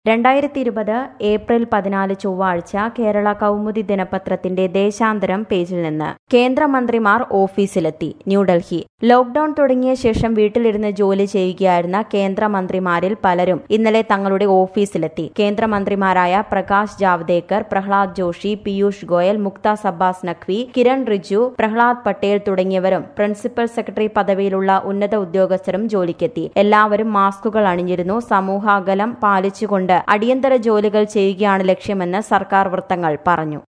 രണ്ടായിരത്തി ഇരുപത് ഏപ്രിൽ പതിനാല് ചൊവ്വാഴ്ച കേരള കൗമുദി ദിനപത്രത്തിന്റെ ദേശാന്തരം പേജിൽ നിന്ന് കേന്ദ്രമന്ത്രിമാർ ഓഫീസിലെത്തി ന്യൂഡൽഹി ലോക്ഡൌൺ തുടങ്ങിയ ശേഷം വീട്ടിലിരുന്ന് ജോലി ചെയ്യുകയായിരുന്ന കേന്ദ്രമന്ത്രിമാരിൽ പലരും ഇന്നലെ തങ്ങളുടെ ഓഫീസിലെത്തി കേന്ദ്രമന്ത്രിമാരായ പ്രകാശ് ജാവ്ദേക്കർ പ്രഹ്ലാദ് ജോഷി പീയൂഷ് ഗോയൽ മുക്താർ അബ്ബാസ് നഖ്വി കിരൺ റിജു പ്രഹ്ലാദ് പട്ടേൽ തുടങ്ങിയവരും പ്രിൻസിപ്പൽ സെക്രട്ടറി പദവിയിലുള്ള ഉന്നത ഉദ്യോഗസ്ഥരും ജോലിക്കെത്തി എല്ലാവരും മാസ്കുകൾ അണിഞ്ഞിരുന്നു സമൂഹാകലം പാലിച്ചുകൊണ്ട് അടിയന്തര ജോലികൾ ചെയ്യുകയാണ് ലക്ഷ്യമെന്ന് സർക്കാർ വൃത്തങ്ങൾ പറഞ്ഞു